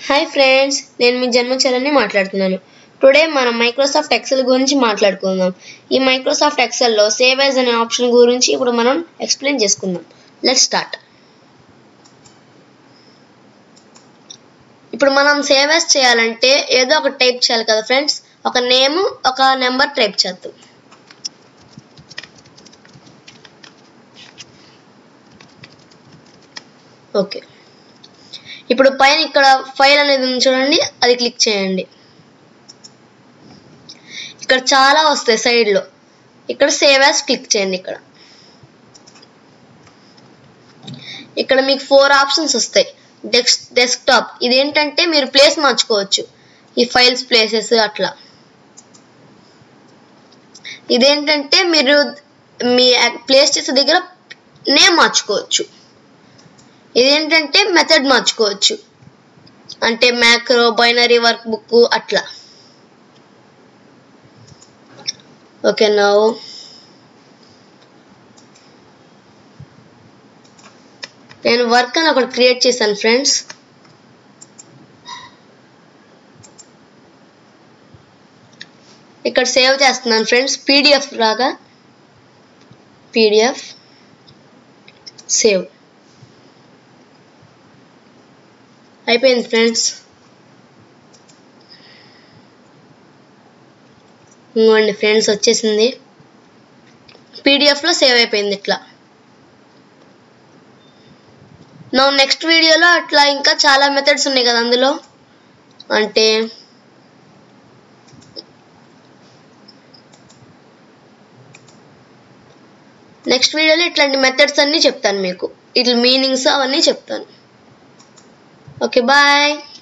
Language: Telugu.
హాయ్ ఫ్రెండ్స్ నేను మీ జన్మచరణి మాట్లాడుతున్నాను టుడే మనం మైక్రోసాఫ్ట్ ఎక్సెల్ గురించి మాట్లాడుకుందాం ఈ మైక్రోసాఫ్ట్ ఎక్సెల్లో సేవ్ యాజ్ అనే ఆప్షన్ గురించి ఇప్పుడు మనం ఎక్స్ప్లెయిన్ చేసుకుందాం లెట్ స్టార్ట్ ఇప్పుడు మనం సేవ్ యాజ్ చేయాలంటే ఏదో ఒక టైప్ చేయాలి కదా ఫ్రెండ్స్ ఒక నేమ్ ఒక నెంబర్ టైప్ చేద్దాం ఓకే ఇప్పుడు పైన ఇక్కడ ఫైల్ అనేది ఉంది చూడండి అది క్లిక్ చేయండి ఇక్కడ చాలా వస్తాయి సైడ్లో ఇక్కడ సేవ్ యాజ్ క్లిక్ చేయండి ఇక్కడ ఇక్కడ మీకు ఫోర్ ఆప్షన్స్ వస్తాయి డెస్క్ డెస్క్టాప్ ఇదేంటంటే మీరు ప్లేస్ మార్చుకోవచ్చు ఈ ఫైల్స్ ప్లేసెస్ అట్లా ఇదేంటంటే మీరు మీ ప్లేస్ చేసే దగ్గర నేమ్ మార్చుకోవచ్చు ఇదేంటంటే మెథడ్ మార్చుకోవచ్చు అంటే మ్యాక్రో బైనరీ వర్క్ బుక్ అట్లా ఓకే నా నేను వర్క్ అని ఒకటి క్రియేట్ చేశాను ఫ్రెండ్స్ ఇక్కడ సేవ్ చేస్తున్నాను ఫ్రెండ్స్ పీడిఎఫ్ లాగా పీడిఎఫ్ సేవ్ అయిపోయింది ఫ్రెండ్స్ ఇంకోండి ఫ్రెండ్స్ వచ్చేసింది పీడిఎఫ్లో సేవ్ అయిపోయింది ఇట్లా నా నెక్స్ట్ వీడియోలో అట్లా ఇంకా చాలా మెథడ్స్ ఉన్నాయి కదా అందులో అంటే నెక్స్ట్ వీడియోలో ఇట్లాంటి మెథడ్స్ అన్నీ చెప్తాను మీకు ఇట్లా మీనింగ్స్ అవన్నీ చెప్తాను ఓకే బాయ్